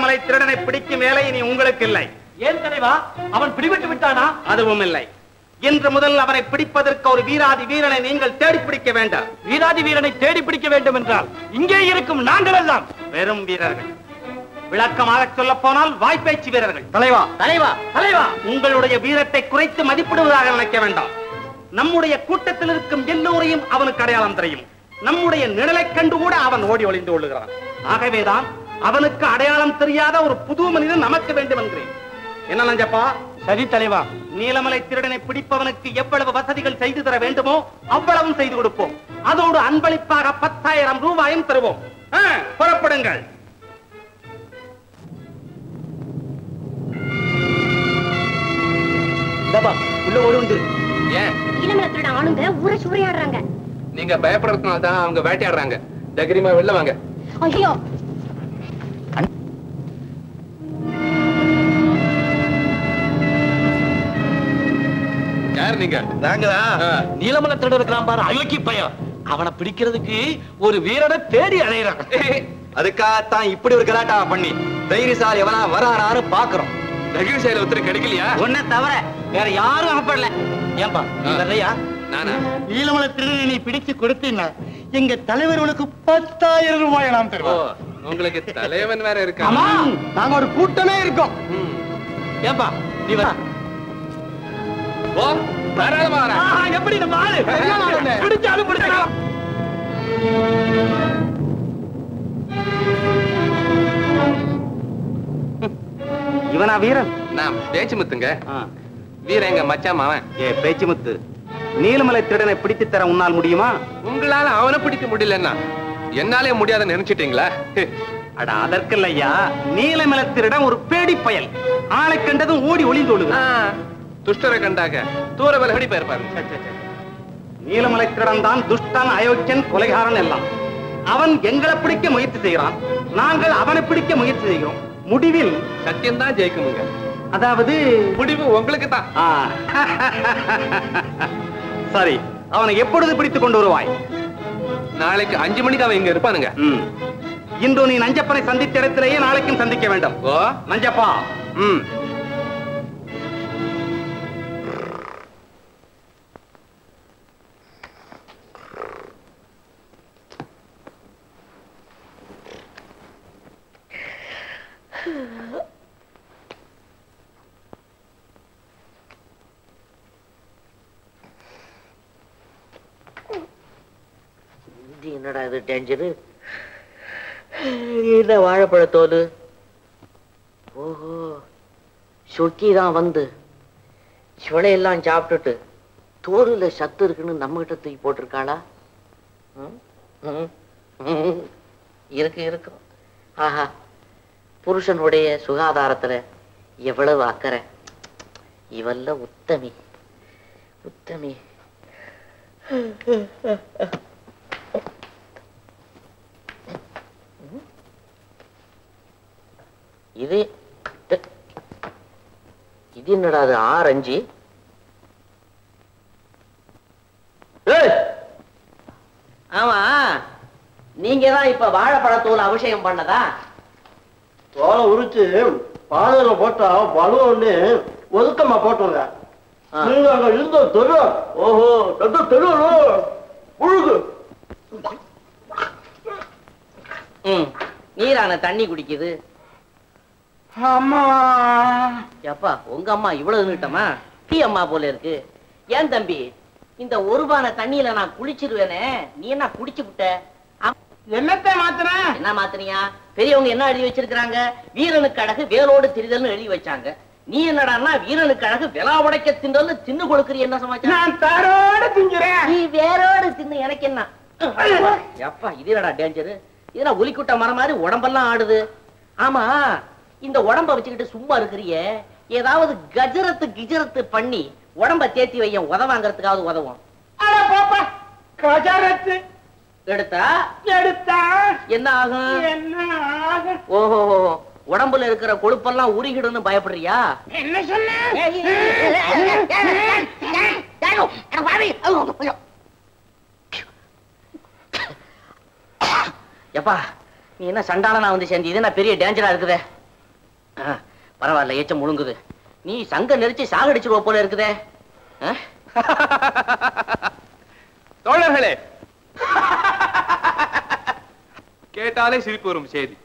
நீலமலை திருடனை பிடிக்கும் வேலை இனி உங்களுக்கு இல்லை ஏன் தலைவா அவன் பிடிபட்டு விட்டானா அதுவும் இல்லை இன்று முதல் அவரை பிடிப்பதற்கு ஒரு வீராதி வீரனை நீங்கள் தேடி பிடிக்க வேண்டாம் வீராதி வீரனை தேடி பிடிக்க வேண்டும் என்றால் இங்கே இருக்கும் நாங்கள் எல்லாம் வெறும் வீரர்கள் விளக்கமாக சொல்ல போனால் வாய்ப்பேச்சு வீரர்கள் தலைவா தலைவா தலைவா உங்களுடைய வீரத்தை குறைத்து மதிப்பிடுவதாக நினைக்க வேண்டாம் நம்முடைய கூட்டத்தில் இருக்கும் எல்லோரையும் அவனுக்கு அடையாளம் தெரியும் நம்முடைய நிழலைக் கண்டு கூட அவன் ஓடி ஒளிந்து கொள்ளுகிறான் ஆகவேதான் அவனுக்கு அடையாளம் தெரியாத ஒரு புது மனிதன் நமக்கு வேண்டும் என்கிறேன் என்ன நஞ்சப்பா சரி தலைவா நீலமலை திருடனை பிடிப்பவனுக்கு எவ்வளவு வசதிகள் செய்து தர வேண்டுமோ அவ்வளவும் செய்து கொடுப்போம் அதோடு அன்பளிப்பாக பத்தாயிரம் ரூபாயும் தருவோம் ஆ, புறப்படுங்கள் இந்தாப்பா, உள்ள ஒரு உண்டு ஏன் இளமல திருட ஆணுங்க ஊரை சூறையாடுறாங்க நீங்க பயப்படுறதுனால தான் அவங்க வேட்டையாடுறாங்க தைரியமா வெளில வாங்க ஐயோ யார் நீங்க நாங்களா நீலமல திருட இருக்கிறான் பாரு அயோக்கி பையன் அவனை பிடிக்கிறதுக்கு ஒரு வீரனை தேடி அலையிறான் அதுக்காகத்தான் இப்படி ஒரு கலாட்டா பண்ணி தைரியசாலி எவனா வரானான்னு பாக்குறோம் நெகிழ்ச்சியில ஒருத்தர் கிடைக்கலையா உன்னை தவிர வேற யாரும் அகப்படல ஏன்பா நீ வரலையா நானா நீலமலை திருடனை நீ பிடிச்சு கொடுத்தீங்கன்னா எங்க தலைவர் உனக்கு பத்தாயிரம் ரூபாய் நாம் ஓ தருவோம் உங்களுக்கு தலைவன் வேற இருக்கா ஆமா நாங்க ஒரு கூட்டமே இருக்கோம் ம். ஏன்பா நீ வர ஓ தாராளமா வரேன். எப்படி நம்ம ஆளு பிடிச்சாலும் பிடிச்சாலும் இவனா வீரன் நான் பேச்சு முத்துங்க ஆ. வீர எங்க மச்சான் அவன் ஏ பேச்சுமுத்து நீலமலை திருடனை பிடித்து தர உன்னால் முடியுமா உங்களால அவனை பிடிக்க முடியலன்னா என்னாலே முடியாதுன்னு நினைச்சிட்டீங்களா அட அதற்கில்லையா நீலமலை திருடன் ஒரு பேடி பயல் ஆளை கண்டதும் ஓடி ஒளிந்து ஆ, ஒழுகு துஷ்டரை கண்டாக தூர விலகடி போயிருப்பாரு நீலமலை திருடன் தான் துஷ்டன் அயோக்கியன் கொலைகாரன் எல்லாம் அவன் எங்களை பிடிக்க முயற்சி செய்கிறான் நாங்கள் அவனை பிடிக்க முயற்சி செய்கிறோம் முடிவில் சத்தியம் தான் ஜெயிக்கணுங்க அதாவது முடிவு உங்களுக்கு தான் ஆ. சரி அவனை எப்பொழுது பிடித்துக் கொண்டு வருவாய் நாளைக்கு அஞ்சு மணிக்கு அவன் இங்க இருப்பானுங்க ம். இன்று நீ நஞ்சப்பனை சந்தித்த இடத்திலேயே நாளைக்கும் சந்திக்க வேண்டும் ஓ நஞ்சப்பா ம் இது என்னடா இது டேஞ்சரு இந்த வாழைப்பழத்தோல் ஓஹோ சொக்கி தான் வந்து சுளையெல்லாம் சாப்பிட்டுட்டு தோலுல சத்து இருக்குன்னு நம்ம கிட்ட தூக்கி போட்டிருக்காளா ம்? ம்? ம். இருக்கு இருக்கும் ஆஹா புருஷனுடைய சுகாதாரத்துல எவ்வளவு அக்கறை இவல்ல உத்தமி உத்தமி இது ட- இது என்னடா அது ஆரஞ்சு ஏய்! ஆமா நீங்க தான் இப்ப வாழைப்பழத்தூள் அபிஷேகம் பண்ணதா தோலை உரிச்சு பாதையில போட்டா வலுவன்னு ஒதுக்கமா போட்டுருங்க ஆ. நீங்க அங்க இருந்த தெரு ஓஹோ அந்த தெரு முழுகு ம் நீரான தண்ணி குடிக்குது அம்மா எப்பா உங்க அம்மா இவ்வளவு நீட்டமா டீ அம்மா போல இருக்கு ஏன் தம்பி இந்த ஒரு பானை தண்ணியில நான் குளிச்சிருவேனே நீ என்ன குடிச்சு விட்ட ஆம், என்னத்தை மாத்துறேன் என்ன மாத்தினியா பெரியவங்க என்ன எழுதி வச்சிருக்காங்க வீரனுக்கு அழகு வேலோடு திரிதல்னு எழுதி வச்சாங்க நீ என்னடான்னா வீரனுக்கு அழகு விலா உடைக்க தின்றல்னு தின்னு கொடுக்குறீ என்ன சமாச்சாரம் நான் தரோட திங்கிறேன் நீ வேரோடு தின்னு எனக்கு என்ன எப்பா இது என்னடா டேஞ்சரு இதெல்லாம் ஒலிக்குட்ட மரம் மாதிரி உடம்பெல்லாம் ஆடுது ஆமா இந்த உடம்ப வச்சுக்கிட்டு சும்மா இருக்கிறியே ஏதாவது கஜரத்து கிஜரத்து பண்ணி உடம்ப தேத்தி வையன் உதவாங்கிறதுக்காவது உதவும் அட பாப்பா கஜரத்து எடுத்தா எடுத்தா என்ன ஆகும் என்ன ஆகும் ஓஹோ உடம்புல இருக்கிற கொழுப்பெல்லாம் உருகிடும்னு பயப்படுறியா என்ன சொன்ன எப்பா நீ என்ன சண்டாளனா வந்து சேர்ந்து இது என்ன பெரிய டேஞ்சரா இருக்குதே ஆ, பரவாயில்ல ஏச்சம் முழுங்குது நீ சங்க நெரிச்சு சாகடிச்சிருவ போல இருக்குதே ஆ? தோழர்களே கேட்டாலே சிரிப்பு வரும் செய்தி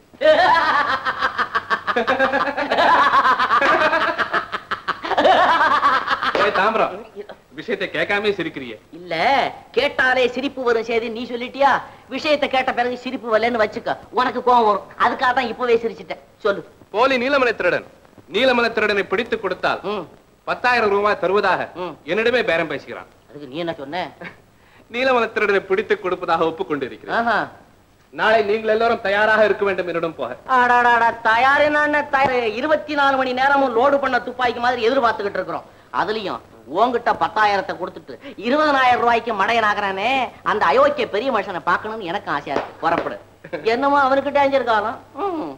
ஏய், தாம்பரம் விஷயத்தை கேட்காம சிரிக்கிறியே இல்ல கேட்டாலே சிரிப்பு வரும் செய்தி நீ சொல்லிட்டியா விஷயத்தை கேட்ட பிறகு சிரிப்பு வரலன்னு வச்சுக்க உனக்கு கோவம் வரும் அதுக்காக தான் இப்பவே சிரிச்சிட்டேன் சொல்லு போலி நீலமலை திருடன் நீலமலை திருடனை பிடித்து கொடுத்தால் ம், பத்தாயிரம் ரூபாய் தருவதாக ம். என்னிடமே பேரம் பேசுகிறான் அதுக்கு நீ என்ன சொன்ன நீலமலை திருடனை பிடித்து கொடுப்பதாக ஒப்புக்கொண்டிருக்கிறேன் ஆஹா. நாளை நீங்கள் எல்லாரும் தயாராக இருக்க வேண்டும் என்னிடம் போக அடாடாடா, தயாரு நான் தயாரு இருபத்தி நாலு மணி நேரமும் லோடு பண்ண துப்பாக்கி மாதிரி எதிர்பார்த்துக்கிட்டு இருக்கிறோம் அதுலயும் உன்கிட்ட பத்தாயிரத்தை கொடுத்துட்டு இருபதனாயிரம் ரூபாய்க்கு மடையனாகிறானே அந்த அயோக்கிய பெரிய மனுஷனை பார்க்கணும்னு எனக்கு ஆசையா இருக்கு புறப்படு என்னமோ அவனுக்கு டேஞ்சர் காலம் ம்.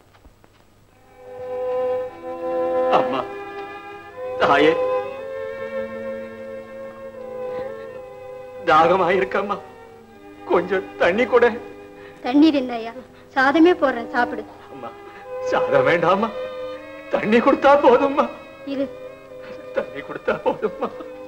அம்மா தாயே தாகமாயிருக்கம்மா கொஞ்சம் தண்ணி கூட தண்ணீர் இல்லையா சாதமே போடுறேன் சாப்பிடு அம்மா சாதம் வேண்டாமா தண்ணி கொடுத்தா போதும்மா இரு தண்ணி கொடுத்தா போதும்மா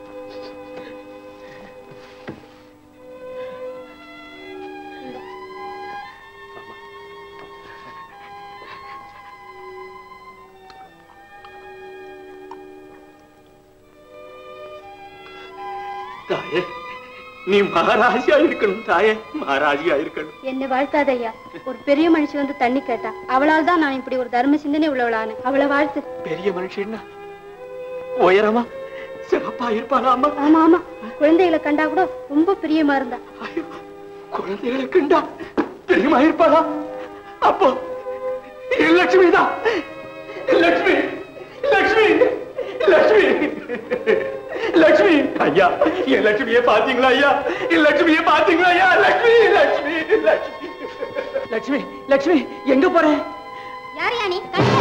தாயே நீ மகாராஜியா இருக்கணும் தாயே மகாராஜியா இருக்கணும் என்னை வாழ்த்தாத ஐயா ஒரு பெரிய மனுஷி வந்து தண்ணி கேட்டா அவளால் தான் நான் இப்படி ஒரு தர்ம சிந்தனை உள்ளவளான அவளை வாழ்த்து பெரிய மனுஷன்னா உயரமா சிறப்பா இருப்பானாமா ஆமா ஆமா குழந்தைகளை கண்டா கூட ரொம்ப பிரியமா இருந்தா ஐயோ, குழந்தைகளை கண்டா தெரியுமா இருப்பாளா அப்போ என் லட்சுமி தான் லட்சுமி லட்சுமி லட்சுமி லட்சுமி ஐயா என் லட்சுமியை பாத்தீங்களா ஐயா என் லட்சுமியை பாத்தீங்களா ஐயா லட்சுமி லட்சுமி லட்சுமி லட்சுமி லட்சுமி எங்க போற யார் யானி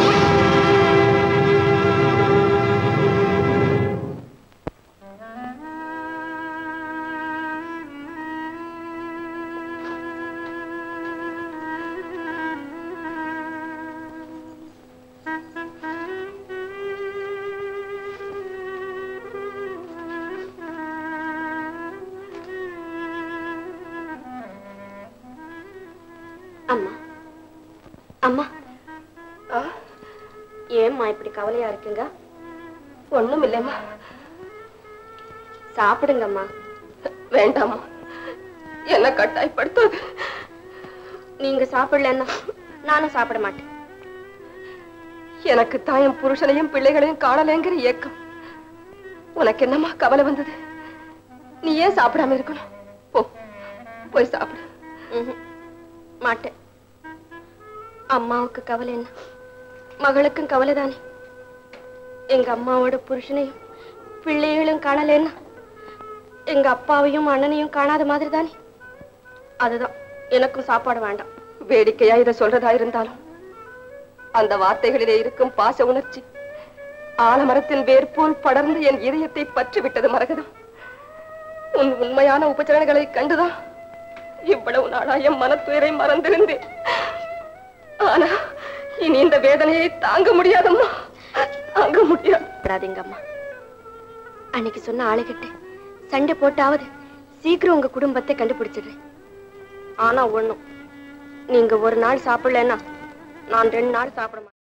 அம்மா அம்மா ஏம்மா இப்படி கவலையா இருக்குங்க ஒண்ணும் இல்லைம்மா சாப்பிடுங்கம்மா வேண்டாம்மா என்ன கட்டாயப்படுத்தாது நீங்க சாப்பிடலன்னா நானும் சாப்பிட மாட்டேன் எனக்கு தாயும் புருஷனையும் பிள்ளைகளையும் காணலைங்கிற ஏக்கம் உனக்கு என்னம்மா கவலை வந்தது நீ ஏன் சாப்பிடாம இருக்கணும் போ போய் சாப்பிடு மாட்டேன் அம்மாவுக்கு கவலை என்ன மகளுக்கும் கவலை தானே எங்க அம்மாவோட புருஷனையும் பிள்ளைகளும் காணலன்னா எங்க அப்பாவையும் அண்ணனையும் காணாத மாதிரி தானே அதுதான் எனக்கும் சாப்பாடு வேண்டாம் வேடிக்கையா இதை சொல்றதா இருந்தாலும் அந்த வார்த்தைகளிலே இருக்கும் பாச உணர்ச்சி ஆலமரத்தின் வேர் போல் படர்ந்து என் இதயத்தை பற்றி விட்டது மரகதம் உன் உண்மையான உபச்சரணங்களை கண்டுதான் இவ்வளவு நாளா என் மனத்துயரை மறந்திருந்தேன் ஆனா இனி இந்த வேதனையை தாங்க முடியாதம்மா தாங்க முடியாது அம்மா அன்னைக்கு சொன்ன ஆளுகிட்ட சண்டை போட்டாவது சீக்கிரம் உங்க குடும்பத்தை கண்டுபிடிச்சிடுறேன் ஆனா ஒண்ணும் நீங்க ஒரு நாள் சாப்பிடலன்னா நான் ரெண்டு நாள் சாப்பிட மாட்டேன்